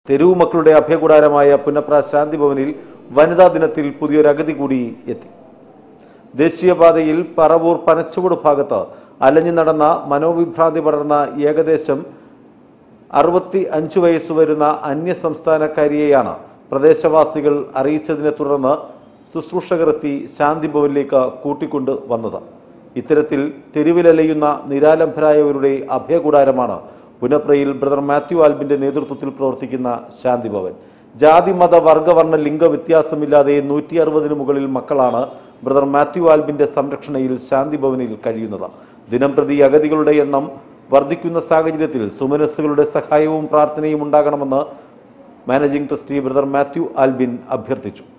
തെരുവു മക്കളുടെ അഭയകൂടാരമായ പുന്നപ്ര ശാന്തി ഭവനിൽ വനിതാ ദിനത്തിൽ പുതിയൊരു അഗതി കൂടി എത്തി ദേശീയപാതയിൽ പറവൂർ പനച്ചുകൂട് ഭാഗത്ത് അലഞ്ഞു നടന്ന മനോവിഭ്രാന്തി പടർന്ന ഏകദേശം അറുപത്തി അഞ്ച് വയസ്സ് വരുന്ന അന്യസംസ്ഥാനക്കാരിയെയാണ് പ്രദേശവാസികൾ അറിയിച്ചതിനെ തുടർന്ന് ശുശ്രൂഷകർ എത്തി ശാന്തി ഭവനിലേക്ക് കൂട്ടിക്കൊണ്ട് വന്നത് ഇത്തരത്തിൽ തെരുവിലലയുന്ന നിരാലംബരായവരുടെ അഭയകൂടാരമാണ് പുനപ്രയിൽ ബ്രദർ മാത്യു ആൽബിന്റെ നേതൃത്വത്തിൽ പ്രവർത്തിക്കുന്ന ശാന്തി ഭവൻ ജാതി മത വർഗവർണ്ണ ലിംഗ വ്യത്യാസമില്ലാതെ നൂറ്റി അറുപതിന് മുകളിൽ മക്കളാണ് ബ്രദർ മാത്യു ആൽബിന്റെ സംരക്ഷണയിൽ ശാന്തി ഭവനിൽ കഴിയുന്നത് ദിനംപ്രതി അഗതികളുടെ എണ്ണം വർദ്ധിക്കുന്ന സാഹചര്യത്തിൽ സുമനസ്സുകളുടെ സഹായവും പ്രാർത്ഥനയും ഉണ്ടാകണമെന്ന് managing trustee brother Mathew Albin അഭ്യർത്ഥിച്ചു